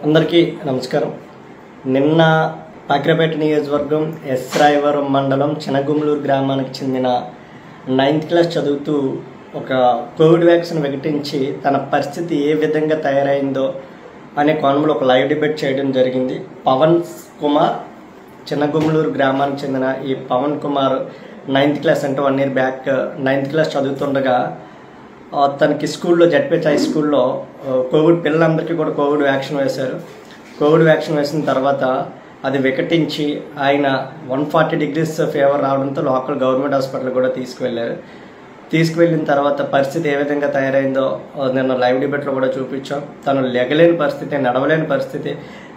అందరికీ నమస్కారం నిన్న పాకిరపేట నియోజకవర్గం ఎస్ రాయవరం మండలం చినగుమ్లూరు గ్రామానికి చెందిన నైన్త్ క్లాస్ చదువుతూ ఒక కోవిడ్ వ్యాక్సిన్ వికటించి తన పరిస్థితి ఏ విధంగా తయారైందో అనే కోణంలో ఒక లైవ్ డిబేట్ చేయడం జరిగింది పవన్ కుమార్ చిన్నగుమ్లూరు గ్రామానికి చెందిన ఈ పవన్ కుమార్ నైన్త్ క్లాస్ అంటే one year back ninth class చదువుతుండగా ఆ, తనకి స్కూల్లో జడ్పేట్ హై స్కూల్లో ఆ, కోవిడ్ పిల్లలందరికీ కూడా కోవిడ్ వ్యాక్సిన్ వేశారు కోవిడ్ వ్యాక్సిన్ వేసిన తర్వాత అది వికటించి ఆయన వన్ ఫార్టీ డిగ్రీస్ ఫీవర్ రావడంతో లోకల్ గవర్నమెంట్ హాస్పిటల్ కూడా తీసుకువెళ్ళారు తీసుకువెళ్ళిన తర్వాత పరిస్థితి ఏ విధంగా తయారైందో ఆ, నిన్న లైవ్ డిబేట్లో కూడా చూపించాం తను లెగలేని పరిస్థితి నడవలేని పరిస్థితి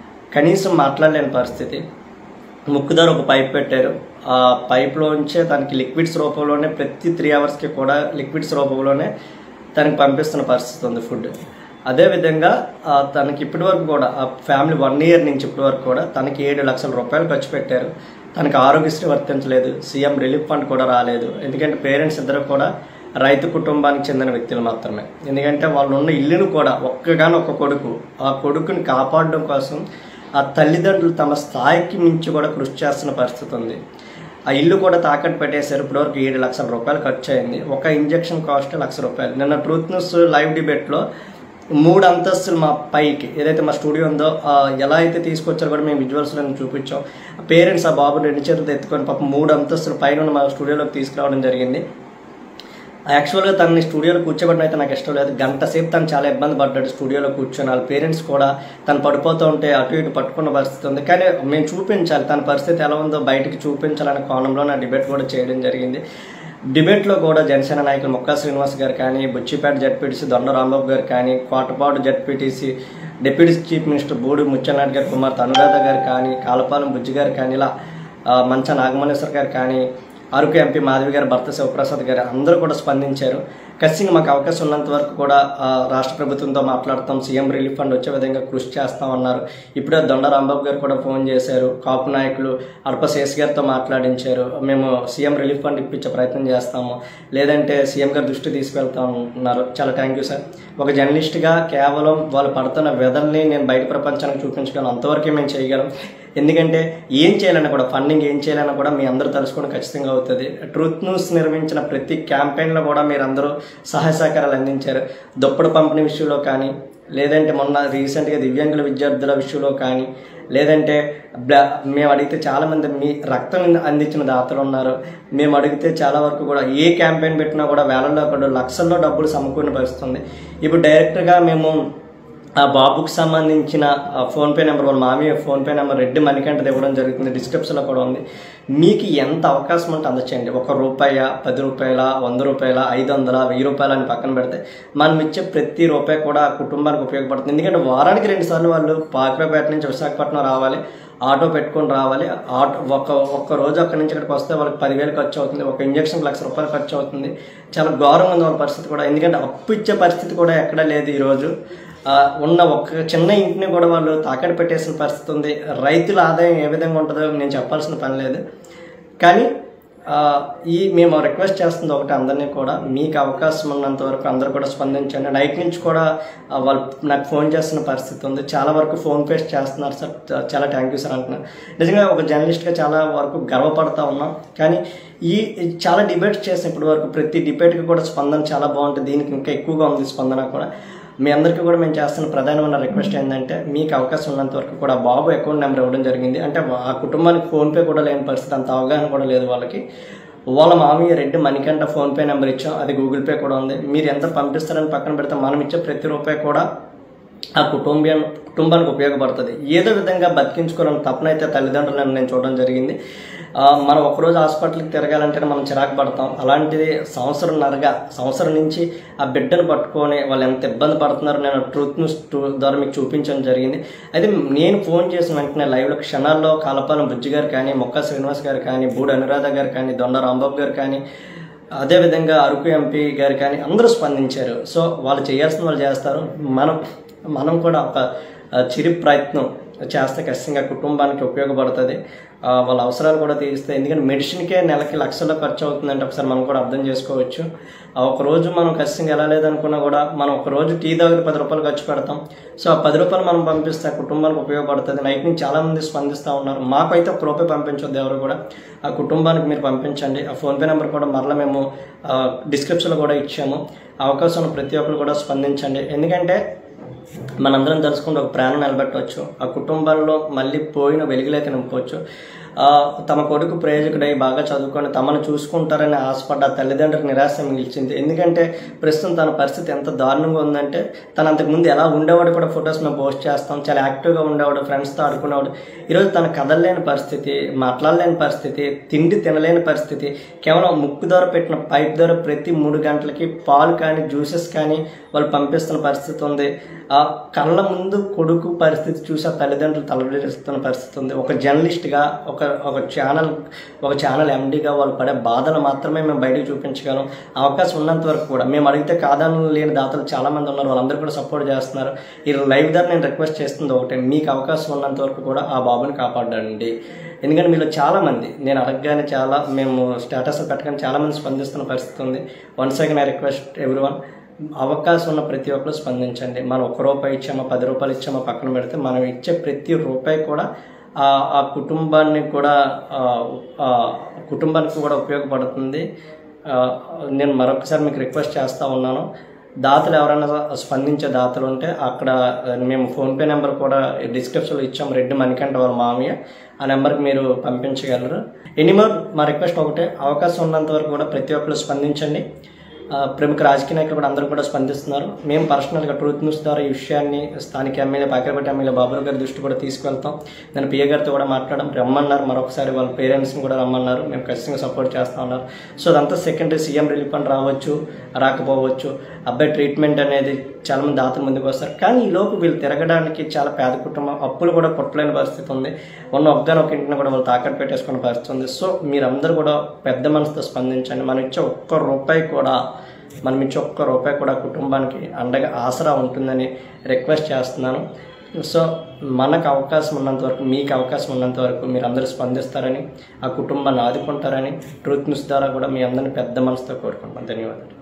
కనీసం మాట్లాడలేని పరిస్థితి ముక్కు దగ్గర ఒక పైప్ పెట్టారు ఆ పైప్లోంచే తనకి లిక్విడ్స్ రూపంలోనే ప్రతి త్రీ అవర్స్కి కూడా లిక్విడ్స్ రూపంలోనే తనకి పంపిస్తున్న పరిస్థితి ఉంది ఫుడ్ అదేవిధంగా ఆ, తనకి ఇప్పటి వరకు కూడా ఆ ఫ్యామిలీ వన్ ఇయర్ నుంచి ఇప్పటి వరకు కూడా తనకి ఏడు లక్షల రూపాయలు ఖర్చు పెట్టారు తనకి ఆరోగ్యశ్రీ వర్తించలేదు సీఎం రిలీఫ్ ఫండ్ కూడా రాలేదు ఎందుకంటే పేరెంట్స్ ఇద్దరు కూడా రైతు కుటుంబానికి చెందిన వ్యక్తులు మాత్రమే ఎందుకంటే వాళ్ళు ఉన్న ఇల్లును కూడా ఒక్కగాని ఒక కొడుకు ఆ కొడుకుని కాపాడడం కోసం ఆ తల్లిదండ్రులు తమ స్థాయికి మించి కూడా కృషి చేస్తున్న పరిస్థితి ఉంది ఆ ఇల్లు కూడా తాకట్టు పెట్టేశారు ఇప్పటివరకు ఏడు లక్షల రూపాయలు ఖర్చు అయింది ఒక ఇంజక్షన్ కాస్ట్ లక్ష రూపాయలు నిన్న ట్రూత్ న్యూస్ లైవ్ డిబేట్లో మూడు అంతస్తులు మా పైకి ఏదైతే మా స్టూడియో ఉందో ఆ ఎలా అయితే తీసుకొచ్చారో కూడా మేము విజువల్స్లో చూపించాం పేరెంట్స్ ఆ బాబు రెండు చేతులు ఎత్తుకొని పాపం మూడు అంతస్తుల పైన ఉన్న మా స్టూడియోలోకి తీసుకురావడం జరిగింది యాక్చువల్గా తనని స్టూడియోలో కూర్చోబెట్టడం అయితే నాకు ఇష్టం లేదు గంట సేపు తను చాలా ఇబ్బంది పడ్డాడు స్టూడియోలో కూర్చొని వాళ్ళ పేరెంట్స్ కూడా తను పడిపోతూ ఉంటే అటు ఇటు పట్టుకున్న పరిస్థితి ఉంది కానీ మేము చూపించాలి తన పరిస్థితి ఎలా ఉందో బయటికి చూపించాలనే కోణంలో నా డిబేట్ కూడా చేయడం జరిగింది డిబేట్లో కూడా జనసేన నాయకులు మొక్కా శ్రీనివాస్ గారు కానీ బుచ్చిపేట జడ్పీటీసీ దొండ రాంబాబు గారు కానీ Kotapadu ZPTC deputy chief minister Budi Mutyanaidu గారి కుమార్తె అనురాధ గారు కానీ కాలపాలెం బుజ్జి గారు కానీ ఇలా ఆ, మంచ నాగమల్లేశ్వర్ గారు కానీ అరకు ఎంపీ మాధవి గారు భర్త శివప్రసాద్ గారు అందరూ కూడా స్పందించారు ఖచ్చితంగా మాకు అవకాశం ఉన్నంత వరకు కూడా ఆ, రాష్ట్ర ప్రభుత్వంతో మాట్లాడతాం సీఎం రిలీఫ్ ఫండ్ వచ్చే విధంగా కృషి చేస్తామన్నారు ఇప్పుడే దొండ రాంబాబు గారు కూడా ఫోన్ చేశారు కాపు నాయకులు అడప శేష్ గారితో మాట్లాడించారు మేము సీఎం రిలీఫ్ ఫండ్ ఇప్పించే ప్రయత్నం చేస్తాము లేదంటే సీఎం గారి దృష్టి తీసుకెళ్తాం అన్నారు చాలా థ్యాంక్ యూ సార్ ఒక జర్నలిస్ట్గా కేవలం వాళ్ళు పడుతున్న వెదల్ని నేను బయట ప్రపంచానికి చూపించగలను అంతవరకే మేము చేయగలం ఎందుకంటే ఏం చేయాలన్నా కూడా ఫండింగ్ ఏం చేయాలన్నా కూడా మీ అందరూ తలుసుకోవడం ఖచ్చితంగా అవుతుంది ట్రూత్ న్యూస్ నిర్వహించిన ప్రతి క్యాంపెయిన్లో కూడా మీరు అందరూ సహాయ సహకారాలు అందించారు దుప్పటి పంపిణీ విషయంలో కానీ లేదంటే మొన్న రీసెంట్గా దివ్యాంగుల విద్యార్థుల విషయంలో కానీ లేదంటే బ్లా మేము అడిగితే చాలామంది మీ రక్తం అందించిన దాతలు ఉన్నారు మేము అడిగితే చాలా వరకు కూడా ఏ క్యాంపెయిన్ పెట్టినా కూడా వేలల్లో కూడా లక్షల్లో డబ్బులు సమకూరిన పరిస్థితి ఉంది ఇప్పుడు డైరెక్ట్గా మేము ఆ బాబుకి సంబంధించిన ఆ ఫోన్పే నెంబర్ వాళ్ళ మామయ్య ఫోన్పే నెంబర్ రెడ్డి మణికంఠది ఇవ్వడం జరుగుతుంది డిస్క్రిప్షన్లో కూడా ఉంది మీకు ఎంత అవకాశం ఉంటే అందచేయండి ఒక రూపాయ పది రూపాయల వంద రూపాయల ఐదు వందల వెయ్యి రూపాయలు అని పక్కన పెడితే మనం ఇచ్చే ప్రతి రూపాయి కూడా ఆ కుటుంబానికి ఉపయోగపడుతుంది ఎందుకంటే వారానికి రెండు సార్లు వాళ్ళు పాకిరాపేట నుంచి విశాఖపట్నం రావాలి ఆటో పెట్టుకొని రావాలి ఆటో ఒక ఒక్క రోజు అక్కడి నుంచి ఇక్కడికి వస్తే వాళ్ళకి పదివేలు ఖర్చు అవుతుంది ఒక ఇంజక్షన్ లక్ష రూపాయలు ఖర్చు అవుతుంది చాలా ఘోరంగా ఉంది వాళ్ళ పరిస్థితి కూడా ఎందుకంటే అప్పు ఇచ్చే పరిస్థితి కూడా ఎక్కడా లేదు ఈరోజు ఆ, ఉన్న ఒక చిన్న ఇంటిని కూడా వాళ్ళు తాకట్టు పెట్టేసిన పరిస్థితి ఉంది రైతుల ఆదాయం ఏ విధంగా ఉంటుందో నేను చెప్పాల్సిన పని లేదు కానీ ఆ, ఈ మేము రిక్వెస్ట్ చేస్తుంది ఒకటి అందరినీ కూడా మీకు అవకాశం ఉన్నంత వరకు అందరూ కూడా స్పందించండి నైట్ నుంచి కూడా ఆ, వాళ్ళు నాకు ఫోన్ చేస్తున్న పరిస్థితి ఉంది చాలా వరకు ఫోన్ పేస్ చేస్తున్నారు సార్ చ- చాలా థ్యాంక్ యూ సార్ అంటున్నారు నిజంగా ఒక జర్నలిస్ట్గా చాలా వరకు గర్వపడతా ఉన్నాం కానీ ఈ ఈ చాలా డిబేట్స్ చేసిన ఇప్పటి వరకు ప్రతి డిబేట్కి కూడా స్పందన చాలా బాగుంటుంది దీనికి ఇంకా ఎక్కువగా ఉంది స్పందన కూడా మీ అందరికీ కూడా మేము చేస్తున్న ప్రధానమైన రిక్వెస్ట్ ఏంటంటే మీకు అవకాశం ఉన్నంత వరకు కూడా బాబు అకౌంట్ నెంబర్ ఇవ్వడం జరిగింది అంటే ఆ కుటుంబానికి ఫోన్పే కూడా లేని పరిస్థితి అంత అవగాహన కూడా లేదు వాళ్ళకి వాళ్ళ మామయ్య రెడ్డి మణికంఠ ఫోన్పే నెంబర్ ఇచ్చాం అది గూగుల్ పే కూడా ఉంది మీరు ఎంత పంపిస్తారని పక్కన పెడితే మనం ఇచ్చే ప్రతి రూపాయి కూడా ఆ కుటుంబం కుటుంబానికి ఉపయోగపడుతుంది ఏదో విధంగా బతికించుకోవాలని తప్పనైతే తల్లిదండ్రులను నేను చూడడం జరిగింది ఆ, మనం ఒకరోజు హాస్పిటల్కి తిరగాలంటే మనం చిరాకు పడతాం అలాంటిది సంవత్సరంన్నరగా సంవత్సరం నుంచి ఆ బిడ్డను పట్టుకొని వాళ్ళు ఎంత ఇబ్బంది పడుతున్నారో నేను ట్రూత్ న్యూస్ టూ- ద్వారా మీకు చూపించడం జరిగింది అయితే నేను ఫోన్ చేసిన వెంటనే లైవ్లో క్షణాల్లో కాలపాలెం బుజ్జి గారు కానీ మొక్క శ్రీనివాస్ గారు కానీ బూడి అనురాధ గారు కానీ దొండ రాంబాబు గారు కానీ అదేవిధంగా అరకు ఎంపీ గారు కానీ అందరూ స్పందించారు సో వాళ్ళు చేయాల్సిన వాళ్ళు చేస్తారు మనం మనం కూడా ఒక ఆ, చిరు ప్రయత్నం చేస్తే ఖచ్చితంగా కుటుంబానికి ఉపయోగపడుతుంది ఆ, వాళ్ళ అవసరాలు కూడా తీరుస్తాయి ఎందుకంటే మెడిసిన్కే నెలకి లక్షల్లో ఖర్చు అవుతుందంటే ఒకసారి మనం కూడా అర్థం చేసుకోవచ్చు ఆ ఒక రోజు మనం ఖచ్చితంగా ఎలా లేదనుకున్నా కూడా మనం ఒక రోజు టీ దగ్గర పది రూపాయలు ఖర్చు పెడతాం సో ఆ పది రూపాయలు మనం పంపిస్తే ఆ కుటుంబానికి ఉపయోగపడుతుంది నైట్ నుంచి చాలా మంది స్పందిస్తూ ఉన్నారు మాకైతే ఒక రూపాయి పంపించొద్దు ఎవరు కూడా ఆ కుటుంబానికి మీరు పంపించండి ఆ ఫోన్పే నెంబర్ కూడా మరలా మేము డిస్క్రిప్షన్లో కూడా ఇచ్చాము ఆ అవకాశం ఉన్న ప్రతి ఒక్కరు కూడా స్పందించండి ఎందుకంటే మనందరం తెలుసుకుంటే ఒక ప్రాణం నిలబెట్టవచ్చు ఆ కుటుంబంలో మళ్ళీ పోయిన వెలుగులేక నింపవచ్చు ఆ, తమ కొడుకు ప్రయోజకుడై బాగా చదువుకొని తమను చూసుకుంటారని ఆశపడ్డ ఆ తల్లిదండ్రులకు నిరాశ మిగిల్చింది ఎందుకంటే ప్రస్తుతం తన పరిస్థితి ఎంత దారుణంగా ఉందంటే తను అంతకుముందు ఎలా ఉండేవాడు కూడా ఫొటోస్ మేము పోస్ట్ చేస్తాం చాలా యాక్టివ్గా ఉండేవాడు ఫ్రెండ్స్తో ఆడుకునేవాడు ఈరోజు తన కదలలేని పరిస్థితి మాట్లాడలేని పరిస్థితి తిండి తినలేని పరిస్థితి కేవలం ముక్కు ద్వారా పెట్టిన పైప్ ద్వారా ప్రతి మూడు గంటలకి పాలు కానీ జ్యూసెస్ కానీ వాళ్ళు పంపిస్తున్న పరిస్థితి ఉంది ఆ కళ్ళ ముందు కొడుకు పరిస్థితి చూసి ఆ తల్లిదండ్రులు తలడిస్తున్న పరిస్థితి ఉంది ఒక జర్నలిస్ట్గా ఒక ఒక ఛానల్ ఒక ఛానల్ ఎండీగా వాళ్ళు పడే బాధలు మాత్రమే మేము బయటకు చూపించగలం అవకాశం ఉన్నంత వరకు కూడా మేము అడిగితే కాదని లేని దాతలు చాలా మంది ఉన్నారు వాళ్ళందరూ కూడా సపోర్ట్ చేస్తున్నారు ఈ లైవ్ ద్వారా నేను రిక్వెస్ట్ చేస్తుంది ఒకటే మీకు అవకాశం ఉన్నంత వరకు కూడా ఆ బాబుని కాపాడండి ఎందుకంటే మీలో చాలా మంది నేను అడగగానే చాలా మేము స్టేటస్ పెట్టగానే చాలా మంది స్పందిస్తున్న పరిస్థితి ఉంది one second I request everyone అవకాశం ఉన్న ప్రతి ఒక్కరు స్పందించండి మనం ఒక రూపాయి ఇచ్చామా పది రూపాయలు ఇచ్చామా పక్కన పెడితే మనం ఇచ్చే ప్రతి రూపాయి కూడా ఆ ఆ కుటుంబాన్ని కూడా ఆ, ఆ కుటుంబానికి కూడా ఉపయోగపడుతుంది ఆ, నేను మరొకసారి మీకు రిక్వెస్ట్ చేస్తూ ఉన్నాను దాతలు ఎవరైనా స్పందించే దాతలు ఉంటే అక్కడ మేము ఫోన్పే నెంబర్ కూడా డిస్క్రిప్షన్లో ఇచ్చాం రెడ్డి మణికంఠ వాళ్ళ మామయ్య ఆ నెంబర్కి మీరు పంపించగలరు ఎనీమోర్ మా రిక్వెస్ట్ ఒకటే అవకాశం ఉన్నంత వరకు కూడా ప్రతి ఒక్కరు స్పందించండి ఆ, ప్రముఖ రాజకీయ నాయకులు కూడా అందరూ కూడా స్పందిస్తున్నారు మేము పర్సనల్గా ట్రూత్ న్యూస్ ద్వారా ఈ విషయాన్ని స్థానిక ఎమ్మెల్యే పాకిరపట్టి ఎమ్మెల్యే బాబురావు గారి దృష్టి కూడా తీసుకెళ్తాం నేను పిఏ గారితో కూడా మాట్లాడడం రమ్మన్నారు మరొకసారి వాళ్ళ పేరెంట్స్ని కూడా రమ్మన్నారు మేము ఖచ్చితంగా సపోర్ట్ చేస్తా ఉన్నారు సో అదంతా సెకండరీ సీఎం రిలీఫ్ అని రావచ్చు రాకపోవచ్చు అబ్బాయి ట్రీట్మెంట్ అనేది చాలా మంది దాతలు ముందుకు వస్తారు కానీ ఈ లోపు వీళ్ళు తిరగడానికి చాలా పేద కుటుంబం అప్పులు కూడా పుట్టలేని పరిస్థితి ఉంది ఉన్న ఒక్కగాని ఒక ఇంటిని కూడా వాళ్ళు తాకట్టు పెట్టేసుకునే పరిస్థితి ఉంది సో మీరందరూ కూడా పెద్ద మనసుతో స్పందించండి మనం ఇచ్చే ఒక్క రూపాయి కూడా మనం ఇచ్చే ఒక్క రూపాయి కూడా కుటుంబానికి అండగా ఆసరా ఉంటుందని రిక్వెస్ట్ చేస్తున్నాను సో మనకు అవకాశం ఉన్నంత వరకు మీకు అవకాశం ఉన్నంత వరకు మీరు అందరూ స్పందిస్తారని ఆ కుటుంబాన్ని ఆదుకుంటారని ట్రూత్ న్యూస్ ద్వారా కూడా మీ అందరిని పెద్ద మనసుతో కోరుకుంటున్నాను ధన్యవాదాలు